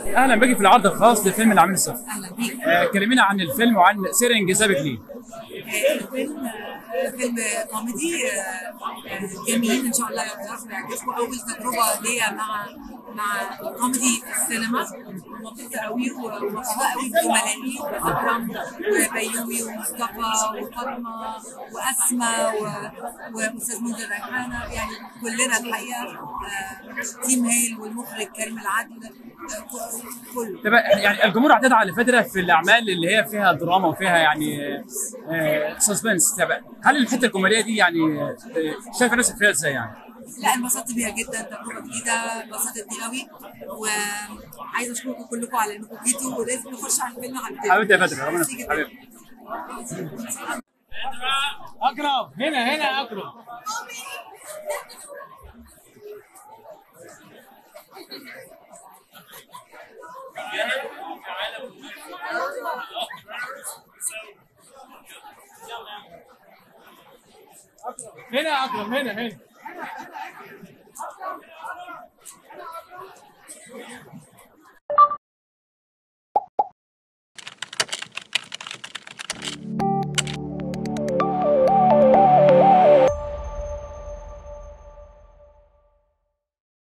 اهلا بك في العرض الخاص لفيلم العميل الصفر اهلا بيك آه كلمينا عن الفيلم وعن سير انجذابك ليه الفيلم آه، فيلم كوميدي آه، آه، جميل ان شاء الله يعجبكم يعجبكم اول تجربه ليا مع مع كوميدي في السينما مبسوطه قوي ومبسوطه قوي بزملائي اكرم وبيومي ومصطفى وفاطمه واسماء و- واستاذ منذر ريحانه يعني كلنا الحقيقه آه، تيم هيل والمخرج كريم العدل آه، كله طب يعني الجمهور اعتاد على فتره في الاعمال اللي هي فيها دراما وفيها يعني آه سسبنس طب هل الحته الكوميديه دي يعني آه، شايفه نفسك فيها ازاي يعني؟ لا انبسطت بيها جدا تجربه جديده انبسطتني قوي وعايزه اشكركم كلكم على انكم جيتوا ولازم نخش على الفيلم على الفيلم حبيبتي يا فتره ربنا ميرسي يخليك. جداً. حبيبتي اكرم هنا هنا اكرم هنا يا اكرم هنا هنا